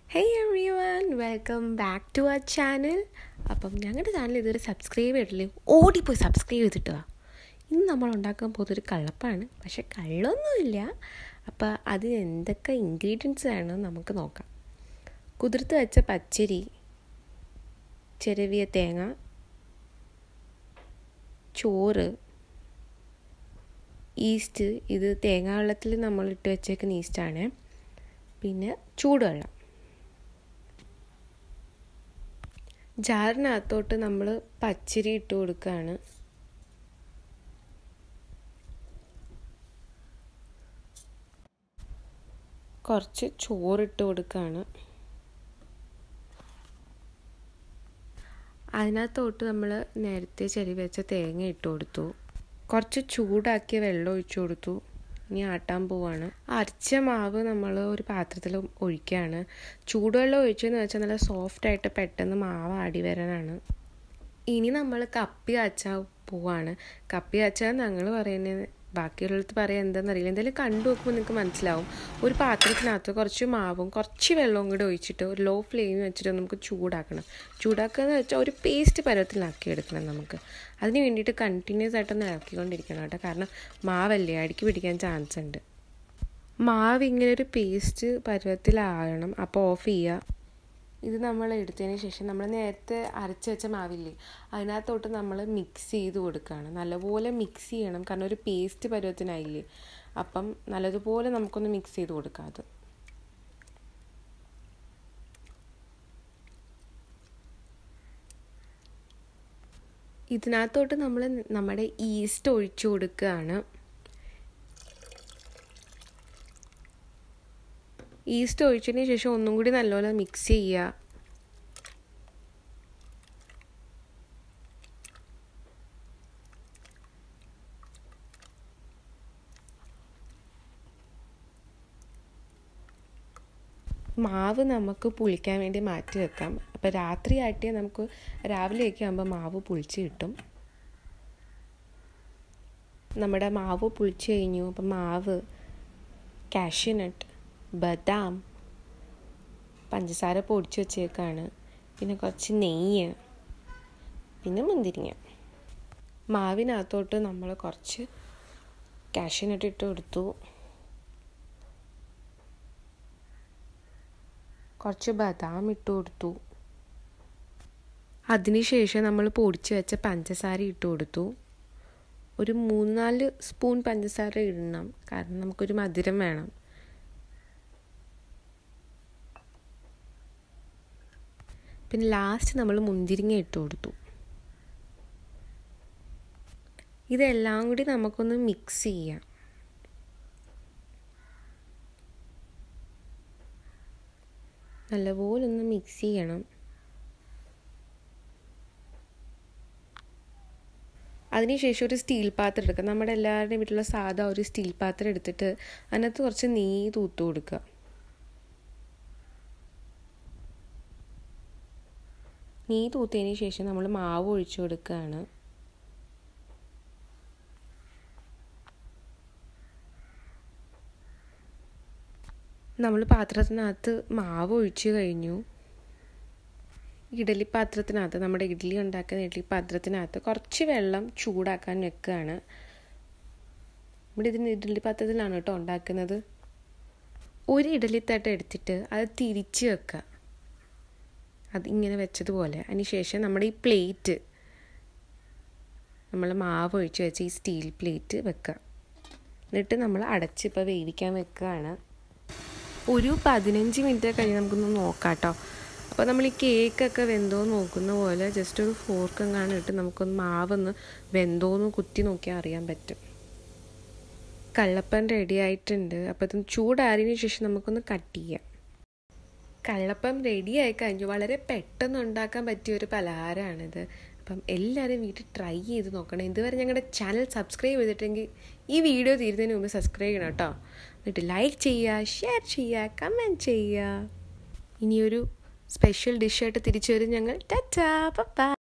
hey everyone welcome back to our channel അപ്പം ഞങ്ങളുടെ channel ഇതുവരെ സബ്സ്ക്രൈബ് ചെയ്തിട്ടില്ലേ ഓടിപ്പോയി സബ്സ്ക്രൈബ് ചെയ്തിട്ട് വാ ഇന്ന് നമ്മൾ ഉണ്ടാക്കാൻ പോകുന്നൊരു കള്ളപ്പാണ് പക്ഷെ കള്ളൊന്നുമില്ല അപ്പോൾ അതിന് എന്തൊക്കെ ഇൻഗ്രീഡിയൻസ് വേണമെന്ന് നമുക്ക് നോക്കാം കുതിർത്ത് വെച്ച പച്ചരി ചെരവിയ തേങ്ങ ചോറ് ഈസ്റ്റ് ഇത് തേങ്ങാ വെള്ളത്തിൽ നമ്മൾ ഇട്ട് വെച്ചേക്കുന്ന ഈസ്റ്റാണ് പിന്നെ ചൂടുവെള്ളം ജാറിനകത്തോട്ട് നമ്മൾ പച്ചരി ഇട്ട് കൊടുക്കുകയാണ് കുറച്ച് ചോറിട്ട് കൊടുക്കുകയാണ് അതിനകത്തോട്ട് നമ്മൾ നേരത്തെ ചെരി വെച്ച തേങ്ങ ഇട്ട് കൊടുത്തു കുറച്ച് ചൂടാക്കിയ വെള്ളം ഒഴിച്ചു കൊടുത്തു ഇനി ആട്ടാൻ പോവാണ് അരച്ച മാവ് നമ്മൾ ഒരു പാത്രത്തിൽ ഒഴിക്കുകയാണ് ചൂടുവെള്ളം ഒഴിച്ചെന്ന് വെച്ചാൽ നല്ല സോഫ്റ്റ് ആയിട്ട് പെട്ടെന്ന് മാവ് ആടി വരാനാണ് ഇനി നമ്മൾ കപ്പി കാച്ചാൻ പോവാണ് കപ്പി കാച്ചാൻ ഞങ്ങൾ പറയുന്നത് ബാക്കിയുള്ളടത്ത് പറയാൻ എന്താണെന്നറിയില്ല എന്തായാലും കണ്ടു നോക്കുമ്പോൾ നിങ്ങൾക്ക് മനസ്സിലാവും ഒരു പാത്രത്തിനകത്ത് കുറച്ച് മാവും കുറച്ച് വെള്ളവും കൂടി ഒഴിച്ചിട്ട് ഒരു ലോ ഫ്ലെയിം വെച്ചിട്ട് നമുക്ക് ചൂടാക്കണം ചൂടാക്കുക എന്ന് വെച്ചാൽ ഒരു പേസ്റ്റ് പരുവത്തിലാക്കി എടുക്കണം നമുക്ക് അതിന് വേണ്ടിയിട്ട് കണ്ടിന്യൂസ് ആയിട്ടൊന്ന് ഇളക്കിക്കൊണ്ടിരിക്കണം കേട്ടോ കാരണം മാവല്ലേ അടിക്ക് പിടിക്കാൻ ചാൻസ് ഉണ്ട് മാവ് ഇങ്ങനെ ഒരു പേസ്റ്റ് പരുവത്തിലാകണം അപ്പോൾ ഓഫ് ചെയ്യുക ഇത് നമ്മൾ എടുത്തതിന് ശേഷം നമ്മൾ നേരത്തെ അരച്ച് വെച്ച മാവില്ലേ അതിനകത്തോട്ട് നമ്മൾ മിക്സ് ചെയ്ത് കൊടുക്കുകയാണ് നല്ലപോലെ മിക്സ് ചെയ്യണം കാരണം ഒരു പേസ്റ്റ് പരുവത്തിനായില്ലേ അപ്പം നല്ലതുപോലെ നമുക്കൊന്ന് മിക്സ് ചെയ്ത് കൊടുക്കാം അത് ഇതിനകത്തോട്ട് നമ്മൾ നമ്മുടെ ഈസ്റ്റ് ഒഴിച്ചു കൊടുക്കുകയാണ് ഈസ്റ്റ് ഒഴിച്ചതിന് ശേഷം ഒന്നും കൂടി നല്ലപോലെ മിക്സ് ചെയ്യുക മാവ് നമുക്ക് പുളിക്കാൻ വേണ്ടി മാറ്റി വെക്കാം അപ്പോൾ രാത്രി ആട്ടിയാൽ നമുക്ക് രാവിലെയൊക്കെ ആകുമ്പോൾ മാവ് പുളിച്ച് കിട്ടും നമ്മുടെ മാവ് പുളിച്ച് കഴിഞ്ഞു അപ്പം മാവ് കാഷ്യനട്ട് ബദാം പഞ്ചസാര പൊടിച്ച് വെച്ചേക്കാണ് പിന്നെ കുറച്ച് നെയ്യ് പിന്നെ മുന്തിരിങ്ങ മാവിനകത്തോട്ട് നമ്മൾ കുറച്ച് കാഷ്യനട്ട് ഇട്ട് കൊടുത്തു കുറച്ച് ബദാം ഇട്ട് കൊടുത്തു അതിനുശേഷം നമ്മൾ പൊടിച്ച് വെച്ച പഞ്ചസാര ഇട്ട് കൊടുത്തു ഒരു മൂന്ന് നാല് സ്പൂൺ പഞ്ചസാര ഇടണം കാരണം നമുക്കൊരു മധുരം വേണം പിന്നെ ലാസ്റ്റ് നമ്മൾ മുന്തിരിങ്ങ ഇട്ട് കൊടുത്തു ഇതെല്ലാം കൂടി നമുക്കൊന്ന് മിക്സ് ചെയ്യാം നല്ലപോലെ ഒന്ന് മിക്സ് ചെയ്യണം അതിനുശേഷം ഒരു സ്റ്റീൽ പാത്രം എടുക്കുക നമ്മുടെ എല്ലാവരുടെയും വീട്ടിലുള്ള സാധാ ഒരു സ്റ്റീൽ പാത്രം എടുത്തിട്ട് അതിനകത്ത് കുറച്ച് നെയ്യ് തൂത്ത് കൊടുക്കുക നെയ്യ് തൂത്തതിന് ശേഷം നമ്മൾ മാവ് ഒഴിച്ചു കൊടുക്കുകയാണ് നമ്മൾ പാത്രത്തിനകത്ത് മാവ് ഒഴിച്ചു കഴിഞ്ഞു ഇഡലി പാത്രത്തിനകത്ത് നമ്മുടെ ഇഡ്ഡലി ഉണ്ടാക്കുന്ന ഇഡ്ഡലി പാത്രത്തിനകത്ത് കുറച്ച് വെള്ളം ചൂടാക്കാൻ വെക്കുകയാണ് നമ്മുടെ ഇതിന് ഇഡ്ഡലി പാത്രത്തിലാണ് കേട്ടോ ഉണ്ടാക്കുന്നത് ഒരു ഇഡലി തട്ട എടുത്തിട്ട് അത് തിരിച്ച് വെക്കുക അത് ഇങ്ങനെ വെച്ചതുപോലെ അതിനുശേഷം നമ്മുടെ ഈ പ്ലേറ്റ് നമ്മൾ മാവ് ഒഴിച്ച് വെച്ച് ഈ സ്റ്റീൽ പ്ലേറ്റ് വെക്കുക എന്നിട്ട് നമ്മൾ അടച്ച് ഇപ്പോൾ വേവിക്കാൻ വെക്കുകയാണ് ഒരു പതിനഞ്ച് മിനിറ്റ് കഴിഞ്ഞ് നമുക്കൊന്ന് നോക്കാം കേട്ടോ അപ്പോൾ നമ്മൾ ഈ കേക്കൊക്കെ വെന്തോ നോക്കുന്ന പോലെ ജസ്റ്റ് ഒരു ഫോർക്ക് എങ്ങാനും ഇട്ട് നമുക്കൊന്ന് മാവൊന്ന് വെന്തോന്ന് കുത്തി നോക്കിയാൽ അറിയാൻ പറ്റും കള്ളപ്പൻ റെഡി ആയിട്ടുണ്ട് അപ്പോൾ ഇത് ചൂടാറിയതിന് ശേഷം നമുക്കൊന്ന് കട്ട് ചെയ്യാം കള്ളപ്പം റെഡി ആയി കഴിഞ്ഞു വളരെ പെട്ടെന്ന് ഉണ്ടാക്കാൻ പറ്റിയ ഒരു പലഹാരമാണിത് അപ്പം എല്ലാവരും വീട്ടിൽ ട്രൈ ചെയ്ത് നോക്കണം ഇതുവരെ ഞങ്ങളുടെ ചാനൽ സബ്സ്ക്രൈബ് ചെയ്തിട്ടെങ്കിൽ ഈ വീഡിയോ തീരുന്നതിന് മുമ്പ് സബ്സ്ക്രൈബ് ചെയ്യണം കേട്ടോ എന്നിട്ട് ലൈക്ക് ചെയ്യുക ഷെയർ ചെയ്യുക കമൻറ്റ് ചെയ്യുക ഇനിയൊരു സ്പെഷ്യൽ ഡിഷായിട്ട് തിരിച്ചു വരും ഞങ്ങൾ ടാറ്റാ പപ്പ